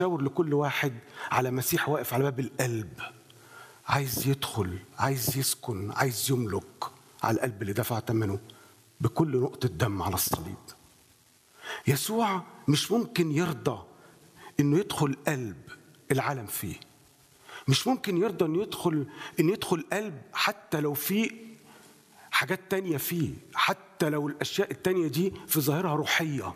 شاور لكل واحد على مسيح واقف على باب القلب عايز يدخل عايز يسكن عايز يملك على القلب اللي دفع ثمنه بكل نقطة دم على الصليب يسوع مش ممكن يرضى انه يدخل قلب العالم فيه مش ممكن يرضى انه يدخل ان يدخل قلب حتى لو في حاجات تانية فيه حتى لو الاشياء التانية دي في ظاهرها روحية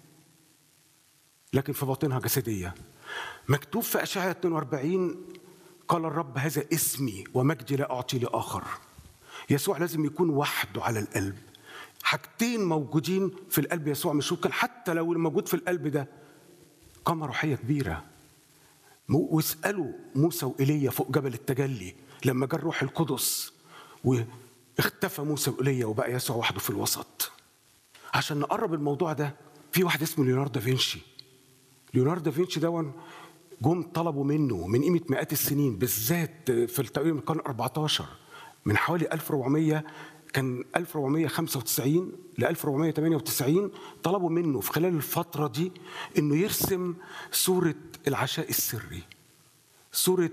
لكن في باطنها جسدية مكتوب في أشعة 42 قال الرب هذا اسمي ومجدي لا أعطي لآخر يسوع لازم يكون وحده على القلب حاجتين موجودين في القلب يسوع مش ممكن حتى لو الموجود في القلب ده قامة روحية كبيرة واسألوا موسى وإيليا فوق جبل التجلي لما جاء الروح القدس واختفى موسى وإيليا وبقى يسوع وحده في الوسط عشان نقرب الموضوع ده في واحد اسمه ليوناردو دافنشي ليوناردو دافنشي دون جم طلبوا منه من قيمة مئات السنين بالذات في التقريب من القرن 14 من حوالي 1400 كان 1495 ل 1498 طلبوا منه في خلال الفترة دي انه يرسم صورة العشاء السري صورة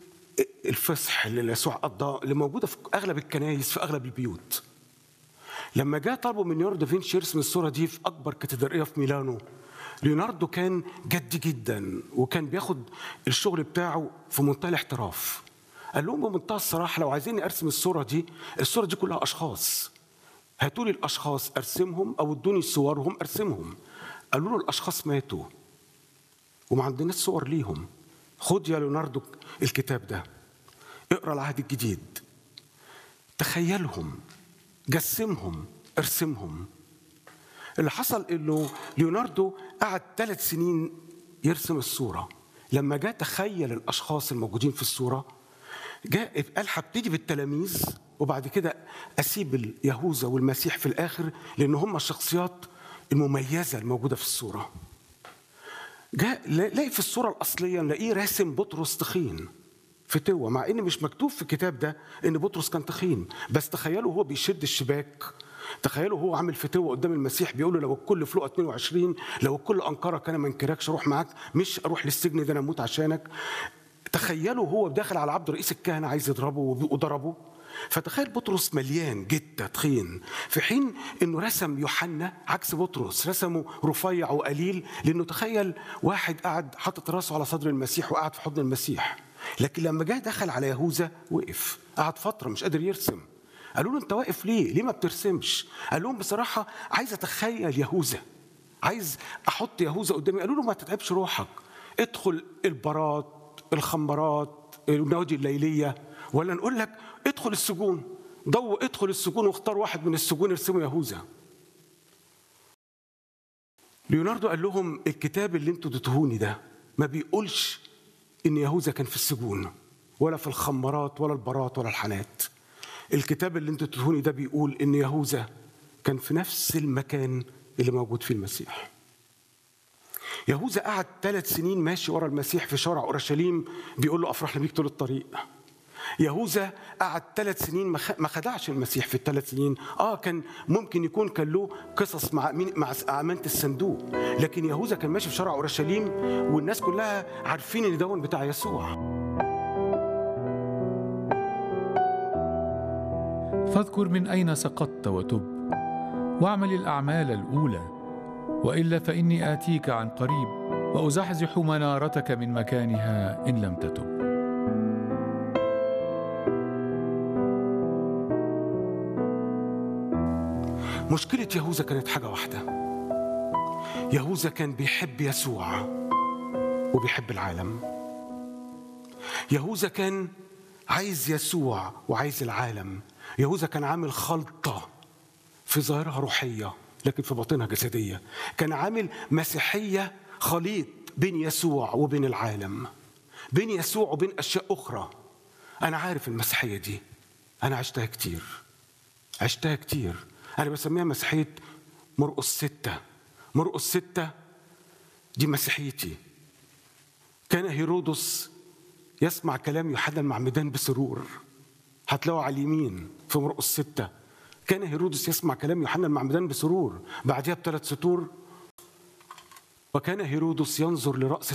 الفصح اللي يسوع قضاه اللي موجودة في أغلب الكنايس في أغلب البيوت لما جاء طلبوا من ليوناردو دافنشي يرسم الصورة دي في أكبر كاتدرائية في ميلانو ليوناردو كان جدي جدا وكان بياخد الشغل بتاعه في منتهى الاحتراف قال لهم بمنتهى الصراحة لو عايزين أرسم الصورة دي الصورة دي كلها أشخاص هاتوا لي الأشخاص أرسمهم أو ادوني صورهم أرسمهم قالوا له الأشخاص ماتوا وما عندناش صور ليهم خد يا ليوناردو الكتاب ده اقرا العهد الجديد تخيلهم جسمهم ارسمهم اللي حصل انه ليوناردو قعد ثلاث سنين يرسم الصوره لما جاء تخيل الاشخاص الموجودين في الصوره جاء قال هبتدي بالتلاميذ وبعد كده اسيب يهوذا والمسيح في الاخر لان هم الشخصيات المميزه الموجوده في الصوره جاء لاقي في الصوره الاصليه نلاقيه راسم بطرس تخين فتوة مع ان مش مكتوب في الكتاب ده ان بطرس كان تخين بس تخيلوا هو بيشد الشباك تخيلوا هو عامل فتوة قدام المسيح بيقول له لو الكل في لقا 22 لو الكل انكرك انا ما انكركش اروح معاك مش اروح للسجن ده انا اموت عشانك تخيلوا هو داخل على عبد رئيس الكهنه عايز يضربه وضربه فتخيل بطرس مليان جدا تخين في حين انه رسم يوحنا عكس بطرس رسمه رفيع وقليل لانه تخيل واحد قاعد حاطط راسه على صدر المسيح وقاعد في حضن المسيح لكن لما جه دخل على يهوذا وقف قعد فتره مش قادر يرسم قالوا له انت واقف ليه؟ ليه ما بترسمش؟ قال لهم بصراحه عايز اتخيل يهوذا عايز احط يهوذا قدامي قالوا له ما تتعبش روحك ادخل البارات الخمرات النوادي الليليه ولا نقول لك ادخل السجون ضو ادخل السجون واختار واحد من السجون ارسمه يهوذا ليوناردو قال لهم الكتاب اللي انتوا اديتوهوني ده ما بيقولش ان يهوذا كان في السجون ولا في الخمرات ولا البارات ولا الحانات الكتاب اللي انتوا اديتوهوني ده بيقول ان يهوذا كان في نفس المكان اللي موجود فيه المسيح يهوذا قعد ثلاث سنين ماشي ورا المسيح في شارع اورشليم بيقول له افرحنا بيك طول الطريق يهوذا قعد ثلاث سنين ما خدعش المسيح في الثلاث سنين اه كان ممكن يكون كان له قصص مع مين مع امانه الصندوق لكن يهوذا كان ماشي في شارع اورشليم والناس كلها عارفين ان دون بتاع يسوع فاذكر من اين سقطت وتب واعمل الاعمال الاولى والا فاني اتيك عن قريب وازحزح منارتك من مكانها ان لم تتب مشكلة يهوذا كانت حاجة واحدة يهوذا كان بيحب يسوع وبيحب العالم يهوذا كان عايز يسوع وعايز العالم يهوذا كان عامل خلطة في ظاهرها روحية لكن في باطنها جسدية كان عامل مسيحية خليط بين يسوع وبين العالم بين يسوع وبين أشياء أخرى أنا عارف المسيحية دي أنا عشتها كتير عشتها كتير أنا بسميها مسيحية مرقس ستة مرقس ستة دي مسيحيتي كان هيرودس يسمع كلام يوحنا المعمدان بسرور هتلاقوا على اليمين في مرقس ستة كان هيرودس يسمع كلام يوحنا المعمدان بسرور بعدها بثلاث سطور وكان هيرودس ينظر لرأس